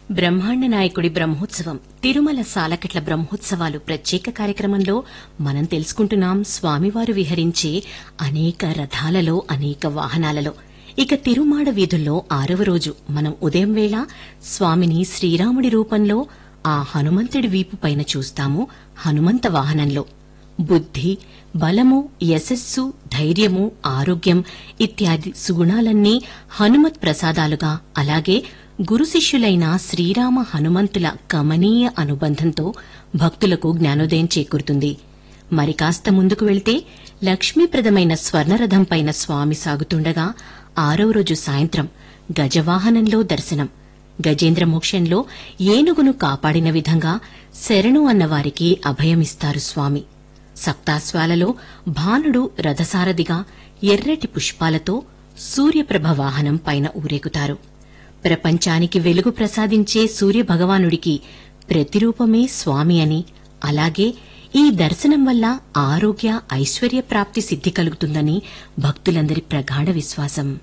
బ్రహ్మాండ నాయకుడి బ్రహ్మోత్సవం తిరుమల సాలకట్ల బ్రహ్మోత్సవాలు ప్రత్యేక కార్యక్రమంలో మనం తెలుసుకుంటున్నాం స్వామివారు విహరించే అనేక రథాలలో అనేక వాహనాలలో ఇక తిరుమాడ వీధుల్లో ఆరవ రోజు మనం ఉదయం వేళ స్వామిని శ్రీరాముడి రూపంలో ఆ హనుమంతుడి వీపు పైన చూస్తాము హనుమంత వాహనంలో బుద్ధి బలము యశస్సు ధైర్యము ఆరోగ్యం ఇత్యాది సుగుణాలన్నీ హనుమత్ ప్రసాదాలుగా అలాగే గురు శిష్యులైన శ్రీరామ హనుమంతుల కమనీయ అనుబంధంతో భక్తులకు జ్ఞానోదయం చేకూరుతుంది మరి కాస్త ముందుకు వెళ్తే లక్ష్మీప్రదమైన స్వర్ణరథం పైన స్వామి సాగుతుండగా ఆరవ రోజు సాయంత్రం గజవాహనంలో దర్శనం గజేంద్ర మోక్షంలో ఏనుగును కాపాడిన విధంగా శరణు అన్నవారికి అభయమిస్తారు స్వామి సప్తాశ్వాలలో భానుడు రథసారథిగా ఎర్రటి పుష్పాలతో సూర్యప్రభ వాహనం పైన ఊరేగుతారు ప్రపంచానికి వెలుగు ప్రసాదించే సూర్యభగవానుడికి ప్రతిరూపమే స్వామి అని అలాగే ఈ దర్శనం వల్ల ఆరోగ్య ఐశ్వర్య ప్రాప్తి సిద్ధి కలుగుతుందని భక్తులందరి ప్రగాఢ విశ్వాసం